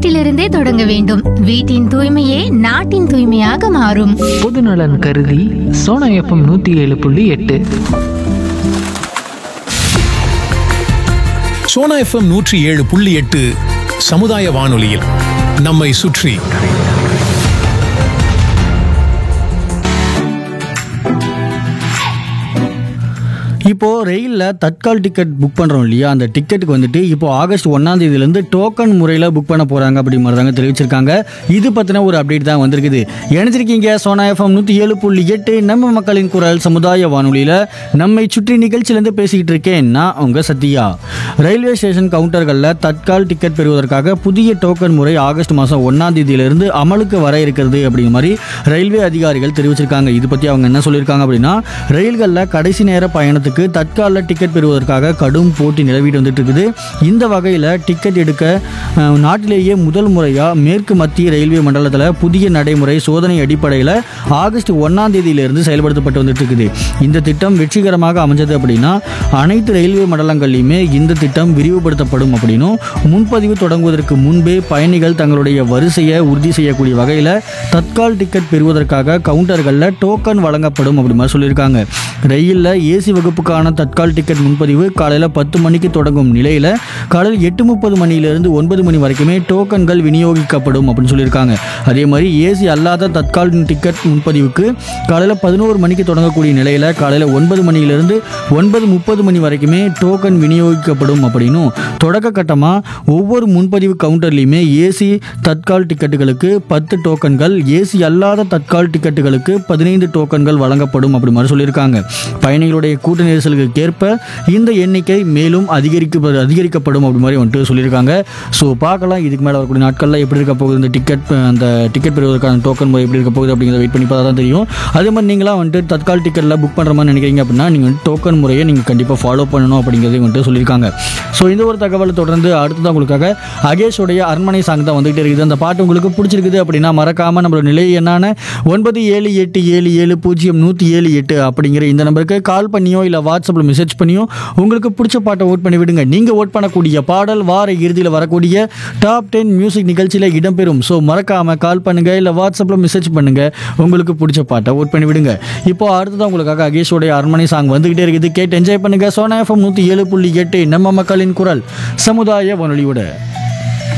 வீட்டிலிருந்தே தொடங்க வேண்டும் வீட்டின் தூய்மையே நாட்டின் தூய்மையாக மாறும் பொதுநலன் கருதி சோனா எஃப்எம் நூற்றி ஏழு புள்ளி எட்டு சோனா எஃப்எம் நூற்றி ஏழு புள்ளி எட்டு சமுதாய வானொலியில் நம்மை சுற்றி இப்போ ரயிலில் தட்கால் டிக்கெட் புக் பண்ணுறோம் இல்லையா அந்த டிக்கெட்டுக்கு வந்துட்டு இப்போ ஆகஸ்ட் ஒன்றாம் தேதியிலேருந்து டோக்கன் முறையில் புக் பண்ண போகிறாங்க அப்படி மாதிரி தாங்க தெரிவிச்சிருக்காங்க இது பற்றின ஒரு அப்டேட் தான் வந்திருக்குது இணைஞ்சிருக்கீங்க சோனா எஃப்எம் நூற்றி ஏழு புள்ளி எட்டு நம்ம மக்களின் குரல் சமுதாய வானொலியில் நம்மை சுற்றி நிகழ்ச்சியிலேருந்து பேசிக்கிட்டு இருக்கேன் நான் உங்கள் சத்யா ரயில்வே ஸ்டேஷன் கவுண்டர்களில் தட்கால் டிக்கெட் பெறுவதற்காக புதிய டோக்கன் முறை ஆகஸ்ட் மாதம் ஒன்றாம் தேதியிலிருந்து அமலுக்கு வர இருக்கிறது அப்படிங்கிற மாதிரி ரயில்வே அதிகாரிகள் தெரிவிச்சிருக்காங்க இது பற்றி அவங்க என்ன சொல்லியிருக்காங்க அப்படின்னா ரயில்களில் கடைசி நேர பயணத்துக்கு தற்கால டிக்கெட் பெறுவதற்காக கடும் போட்டி நிலவிட்டு வந்துட்டு இருக்குது இந்த வகையில் டிக்கெட் எடுக்க அஹ், நாட்டிலேயே முதல் முறையாக மேற்கு மத்திய ரயில்வே மண்டலத்தில் புதிய நடைமுறை சோதனை அடிப்படையில் ஆகஸ்ட் ஒன்றாம் தேதியிலிருந்து செயல்படுத்தப்பட்டு வந்துட்டு இருக்குது இந்த திட்டம் வெற்றிகரமாக அமைஞ்சது அப்படின்னா அனைத்து ரயில்வே மண்டலங்கள்லையுமே இந்த திட்டம் விரிவுபடுத்தப்படும் அப்படின்னும் முன்பதிவு தொடங்குவதற்கு முன்பே பயணிகள் தங்களுடைய வரிசையை உறுதி செய்யக்கூடிய வகையில் தற்கால் டிக்கெட் பெறுவதற்காக கவுண்டர்களில் டோக்கன் வழங்கப்படும் அப்படி மாதிரி சொல்லியிருக்காங்க ரயிலில் ஏசி வகுப்புக்கான தற்கால் டிக்கெட் முன்பதிவு காலையில் பத்து மணிக்கு தொடங்கும் நிலையில் காலையில் எட்டு முப்பது மணியிலிருந்து ஒன்பது மணி வரைக்குமே டோக்கன்கள் விநியோகிக்கப்படும் அப்படின்னு சொல்லியிருக்காங்க அதே மாதிரி ஏசி அல்லாத தற்கால் டிக்கெட் முன்பதிவுக்கு காலையில் பதினோரு மணிக்கு தொடங்கக்கூடிய நிலையில் காலையில் ஒன்பது மணியிலிருந்து ஒன்பது முப்பது மணி வரைக்குமே டோக்கன் விநியோகிக்கப்படும் அப்படின்னும் தொடக்க கட்டமாக ஒவ்வொரு முன்பதிவு கவுண்டர்லையுமே ஏசி தற்கால் டிக்கெட்டுகளுக்கு பத்து டோக்கன்கள் ஏசி அல்லாத தற்கால் டிக்கெட்டுகளுக்கு பதினைந்து டோக்கன்கள் வழங்கப்படும் அப்படி மாதிரி சொல்லியிருக்காங்க பயணிகளுடைய கூட்ட நெரிசலுக்கு ஏற்ப இந்த எண்ணிக்கை மேலும் அதிகரிக்க அதிகரிக்கப்படும் அப்படி மாதிரி வந்துட்டு சொல்லியிருக்காங்க ஸோ பார்க்கலாம் இதுக்கு மேலே வரக்கூடிய நாட்களில் எப்படி இருக்க போகுது இந்த டிக்கெட் அந்த டிக்கெட் பெறுவதற்கான டோக்கன் முறை எப்படி இருக்க போகுது அப்படிங்கிறத வெயிட் பண்ணி பார்த்தா தான் தெரியும் அதே மாதிரி நீங்களாம் வந்துட்டு தற்கால் டிக்கெட்டில் புக் பண்ணுற மாதிரி நினைக்கிறீங்க அப்படின்னா நீங்கள் வந்து டோக்கன் முறையை நீங்கள் கண்டிப்பாக ஃபாலோ பண்ணணும் அப்படிங்கிறதையும் வந்துட்டு சொல்லியிருக்காங்க ஸோ இந்த ஒரு தகவலை தொடர்ந்து அடுத்ததான் உங்களுக்காக அகேஷோடைய அரண்மனை சாங் தான் வந்துகிட்டே இருக்குது அந்த பாட்டு உங்களுக்கு பிடிச்சிருக்குது அப்படின்னா மறக்காமல் நம்மளோட நிலை என்னான ஒன்பது ஏழு எட்டு ஏழு ஏழு பூஜ்ஜியம் நூற்றி ஏழு எட்டு அப்படிங்கிற இந்த நம்பருக்கு கால் பண்ணியோ இல்லை வாட்ஸ்அப்பில் மெசேஜ் பண்ணியோ உங்களுக்கு பிடிச்ச பாட்டை ஓட் பண்ணி விடுங்க நீங்கள் ஓட் பண்ணக்கூடிய பாடல் வார இறுதியில் வரக்கூடிய டாப் டென் மியூசிக் நிகழ்ச்சியில் இடம்பெறும் ஸோ மறக்காமல் கால் பண்ணுங்க இல்லை வாட்ஸ்அப்பில் மெசேஜ் பண்ணுங்க உங்களுக்கு பிடிச்ச பாட்டை ஓட் பண்ணி விடுங்க இப்போ அடுத்ததான் உங்களுக்காக அகேஷோடைய அரண்மனை சாங் வந்துகிட்டே இருக்குது கேட்டு என்ஜாய் பண்ணுங்க சோனா எஃப்எம் நூற்றி ஏழு புள்ளி எட்டு நம்ம மக்களின் குரல் சமுதாய வானொலியோட